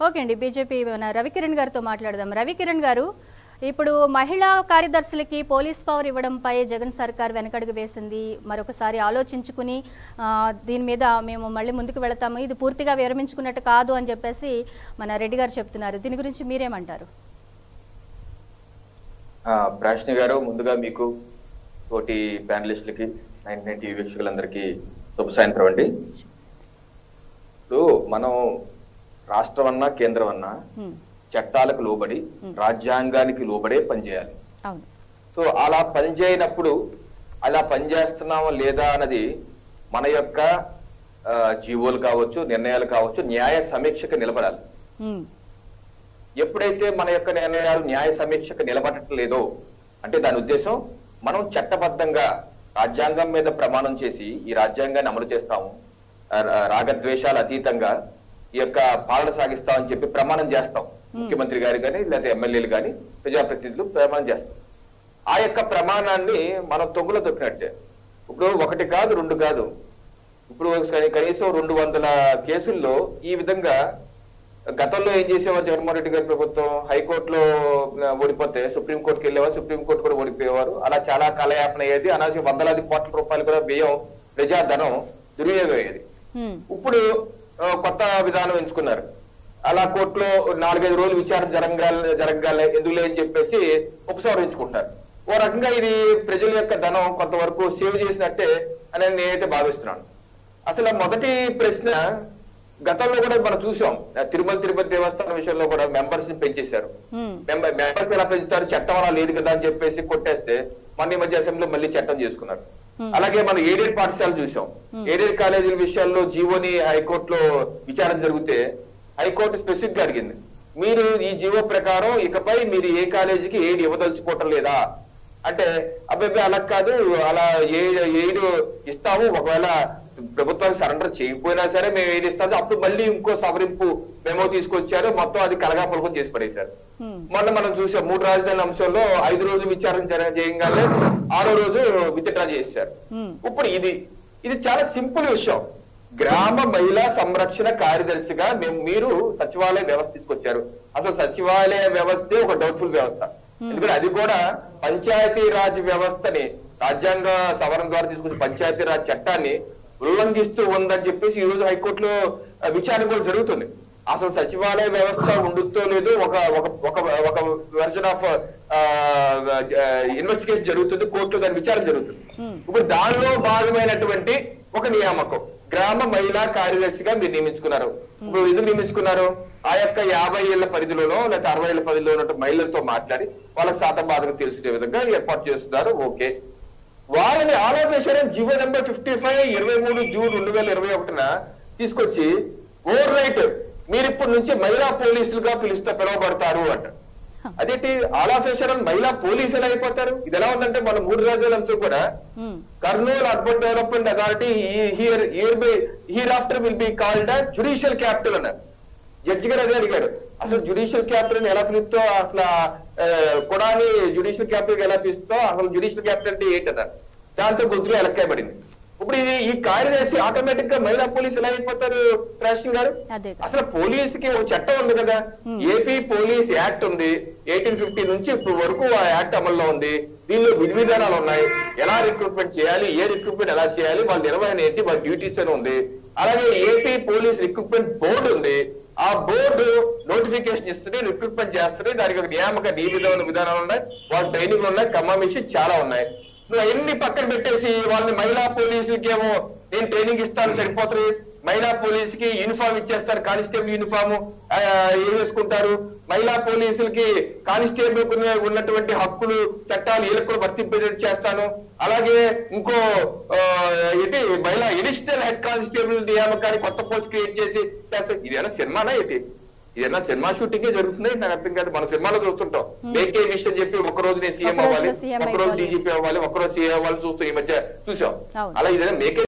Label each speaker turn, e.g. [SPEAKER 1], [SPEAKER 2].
[SPEAKER 1] Okay అండి BJP మన రవికిరణ్ గారితో మాట్లాడదాం రవికిరణ్ గారు ఇప్పుడు మహిళా కార్యదర్శులకి పోలీస్ పవర్ ఇవ్వడంపై జగన్ సర్కార్ వెనకడుగు వేసింది మరొకసారి ఆలోచించుకుని ఆ, దీని మీద మేము మళ్ళీ ముందుకు వెళతాము ఇది పూర్తిగా విరమించుకున్నట్టు కాదు అని చెప్పేసి మన రెడ్డి గారు చెప్తున్నారు దీని గురించి మీరేమంటారు
[SPEAKER 2] ఆ, ప్రాష్ని గారు ముందుగా మీకు తోటి ప్యానలిస్టులకి నైన్ నైన్ టీవీ వీక్షకులందరికీ శుభ సాయంత్రం అండి ఇప్పుడు మనం రాష్ట్రం అన్నా కేంద్రం అన్నా
[SPEAKER 1] హ్మ్,
[SPEAKER 2] చట్టాలకు లోబడి రాజ్యాంగానికి లోబడే పనిచేయాలి
[SPEAKER 1] అవును
[SPEAKER 2] సో అలా పనిచేయనప్పుడు అలా పనిచేస్తున్నామా లేదా అన్నది మన యొక్క ఆ, జీవోలు కావచ్చు నిర్ణయాలు కావచ్చు న్యాయ సమీక్షకు నిలబడాలి
[SPEAKER 1] హ్మ్,
[SPEAKER 2] ఎప్పుడైతే మన యొక్క నిర్ణయాలు న్యాయ సమీక్షకు నిలబడటం లేదో అంటే దాని ఉద్దేశం మనం చట్టబద్ధంగా రాజ్యాంగం మీద ప్రమాణం చేసి ఈ రాజ్యాంగాన్ని అమలు చేస్తాము ఆ, రా- రాగద్వేషాలు అతీతంగా ఈ యొక్క పాలన సాగిస్తామని చెప్పి ప్రమాణం చేస్తాం ముఖ్యమంత్రి గారు కానీ లేదా ఎమ్మెల్యేలు కానీ ప్రజాప్రతినిధులు ప్రమాణం చేస్తాం ఆ యొక్క ప్రమాణాన్ని మనం తొంగులో తొక్కినట్టే ఇప్పుడు ఒకటి కాదు రెండు కాదు ఇప్పుడు కనీ- కనీసం రెండు వందల కేసుల్లో ఈ విధంగా గతంలో ఏం చేసేవారు జగన్మోహన్ రెడ్డి గారి ప్రభుత్వం హైకోర్టులో ఆ, ఓడిపోతే సుప్రీంకోర్టుకి వెళ్ళేవారు సుప్రీంకోర్టు కూడా ఓడిపోయేవారు అలా చాలా కాలయాపన అయ్యేది అనాల్సిన వందలాది కోట్ల రూపాయలు కూడా వ్యయం ప్రజాధనం దుర్వినియోగం అయ్యేది
[SPEAKER 1] హ్మ్,
[SPEAKER 2] ఇప్పుడు ఆ, కొత్త విధానం ఎంచుకున్నారు అలా కోర్టులో నాలుగైదు రోజులు విచారణ జరగాలి జరగాలి ఎందుకులే అని చెప్పేసి ఉపసంహరించుకుంటారు ఓ రకంగా ఇది ప్రజల యొక్క ధనం కొంతవరకు సేవ్ చేసినట్టే అని నేనైతే భావిస్తున్నాను అసలు ఆ మొదటి ప్రశ్న గతంలో కూడా మనం చూసాం ఆ తిరుమల తిరుపతి దేవస్థానం విషయంలో కూడా మెంబర్స్ ని పెంచేశారు
[SPEAKER 1] హ్మ్,
[SPEAKER 2] మెంబర్ మెంబర్స్ ఎలా పెంచుతారు చట్టం అలా లేదు కదా అని చెప్పేసి కొట్టేస్తే మొన్న ఈ మధ్య అసెంబ్లీలో మళ్ళీ చట్టం చేసుకున్నారు
[SPEAKER 1] Hmm.
[SPEAKER 2] అలాగే మనం ఎయిడెడ్ పాఠశాలలు చూసాం ఎయిడెడ్ కాలేజీల విషయాల్లో జీవోని హైకోర్టులో విచారణ జరిగితే హైకోర్టు స్పెసిఫిక్ గా అడిగింది మీరు ఈ జీవో ప్రకారం ఇకపై మీరు ఏ కాలేజీకి ఎయిడ్ ఇవ్వదలుచుకోవటం లేదా అంటే అబ్బాయి అలా కాదు అలా ఏ ఎయిడ్ ఇస్తాము ఒకవేళ ప్రభుత్వానికి సరెండర్ చేయకపోయినా సరే మేము ఏది ఇస్తాము అప్పుడు మళ్ళీ ఇంకో సవరింపు మెమో తీసుకొచ్చారు మొత్తం అది కలగాపులకం చేసి పడేశారు
[SPEAKER 1] హ్మ్,
[SPEAKER 2] మొన్న మనం చూసాం మూడు రాజధాని అంశంలో ఐదు రోజులు విచారణ జర- చేయగానే ఆరో రోజు విత్డ్రా చేశారు
[SPEAKER 1] హ్మ్,
[SPEAKER 2] ఇప్పుడు ఇది ఇది చాలా సింపుల్ విషయం గ్రామ మహిళా సంరక్షణ కార్యదర్శిగా మేము మీరు సచివాలయ వ్యవస్థ తీసుకొచ్చారు అసలు సచివాలయ వ్యవస్థే ఒక డౌట్ఫుల్ వ్యవస్థ ఎందుకంటే అది కూడా పంచాయతీ రాజ్ వ్యవస్థని రాజ్యాంగ సవరణ ద్వారా తీసుకొచ్చిన పంచాయతీ రాజ్ చట్టాన్ని ఉల్లంఘిస్తూ ఉందని చెప్పేసి ఈ రోజు హైకోర్టులో ఆ, విచారణ కూడా జరుగుతుంది అసలు సచివాలయ వ్యవస్థ ఉండుతో లేదు ఒక ఒక ఒక ఒక వెర్జన్ ఆఫ్ ఇన్వెస్టిగేషన్ జరుగుతుంది కోర్టులో దాని విచారణ జరుగుతుంది
[SPEAKER 1] Hmm.
[SPEAKER 2] ఇప్పుడు దానిలో భాగమైనటువంటి ఒక నియామకం గ్రామ మహిళా కార్యదర్శిగా మీరు నియమించుకున్నారు ఇప్పుడు ఎందుకు నియమించుకున్నారు ఆ యొక్క యాభై ఏళ్ల పరిధిలోనో లేదా అరవై ఏళ్ల పరిధిలో ఉన్న మహిళలతో మాట్లాడి వాళ్ళ శాతం బాధకు తెలుసుకునే విధంగా ఏర్పాటు చేస్తున్నారు ఓకే వాళ్ళని ఆలోచించడం జీవో నెంబర్ ఫిఫ్టీ ఫైవ్ ఇరవై మూడు జూన్ రెండు వేల ఇరవై ఒకటిన తీసుకొచ్చి ఓవర్ నైట్ మీరు ఇప్పటి నుంచి మహిళా పోలీసులుగా పిలుస్తా పిలువబడతారు అంట అదేంటి ఆలోచించడం మహిళా పోలీసులు అయిపోతారు ఇది ఎలా ఉందంటే మన మూడు రాజ్యాలంతా కూడా
[SPEAKER 1] హ్మ్,
[SPEAKER 2] Kurnool urban development authority here hereby hereafter will be called as judicial capital అన్నారు జడ్జి గారు అదే అడిగారు అసలు జుడిషియల్ క్యాపిటల్ ఎలా పిలుస్తో అసలు ఆ, కొడాని జుడిషియల్ క్యాపిటల్ ఎలా పిలుస్తో అసలు జుడిషియల్ క్యాపిటల్ అంటే ఏంటన్నారు దాంతో గొంతులో ఎలక్కాయబడింది ఇప్పుడు ఇది ఈ కార్యదర్శి ఆటోమేటిక్ గా మహిళా పోలీసు ఎలా అయిపోతారు రాష్ట్రం గారు
[SPEAKER 1] అదే కదా.
[SPEAKER 2] అసలు పోలీస్ కి ఒక చట్టం ఉంది కదా ఏపీ పోలీస్ యాక్ట్ ఉంది ఎయిటీన్ ఫిఫ్టీ నుంచి ఇప్పుడు వరకు ఆ యాక్ట్ అమల్లో ఉంది దీనిలో విధి విధానాలు ఉన్నాయి ఎలా రిక్రూట్మెంట్ చేయాలి ఏ రిక్రూట్మెంట్ ఎలా చేయాలి వాళ్ళ నిర్వహణ ఏంటి వాళ్ళ డ్యూటీస్ అని ఉంది అలాగే ఏపీ పోలీస్ రిక్రూట్మెంట్ బోర్డు ఉంది ఆ బోర్డు నోటిఫికేషన్ ఇస్తుంది రిక్రూట్మెంట్ చేస్తుంది దానికి ఒక నియామక నియమితమైన విధానాలు ఉన్నాయి వాళ్ళ ట్రైనింగ్ ఉన్నాయి కమామిషి చాలా ఉన్నాయి నువ్వు అన్ని పక్కన పెట్టేసి వాళ్ళని మహిళా పోలీసులకి ఏమో నేను ట్రైనింగ్ ఇస్తాను సరిపోతుంది మహిళా పోలీస్ కి యూనిఫామ్ ఇచ్చేస్తారు కానిస్టేబుల్ యూనిఫామ్ ఏం వేసుకుంటారు మహిళా పోలీసులకి కానిస్టేబుల్ కు ఉన్నటువంటి హక్కులు చట్టాలు వీళ్ళకి కూడా వర్తింపజేట్ చేస్తాను అలాగే ఇంకో ఆ, ఏంటి మహిళా ఎడిషనల్ హెడ్ కానిస్టేబుల్ నియామకాన్ని కొత్త పోస్ట్ క్రియేట్ చేసి చేస్తారు ఇదేనా సినిమానా ఏంటి ఇదేనా సినిమా షూటింగ్ జరుగుతుంది నాకు అర్థం కాదు మన సినిమాలో చూస్తుంటాం మేకే విషయం చెప్పి ఒక రోజు నేను సీఎం
[SPEAKER 1] ఒక రోజులో
[SPEAKER 2] అవ్వాలి
[SPEAKER 1] CM
[SPEAKER 2] ఒక రోజు
[SPEAKER 1] అయిపోవాలి.
[SPEAKER 2] డీజీపీ అవ్వాలి ఒక రోజు సీఎం అవ్వాలి చూస్తూ ఈ మధ్య చూసాం
[SPEAKER 1] అవును.
[SPEAKER 2] అలా ఇదేనా మేకే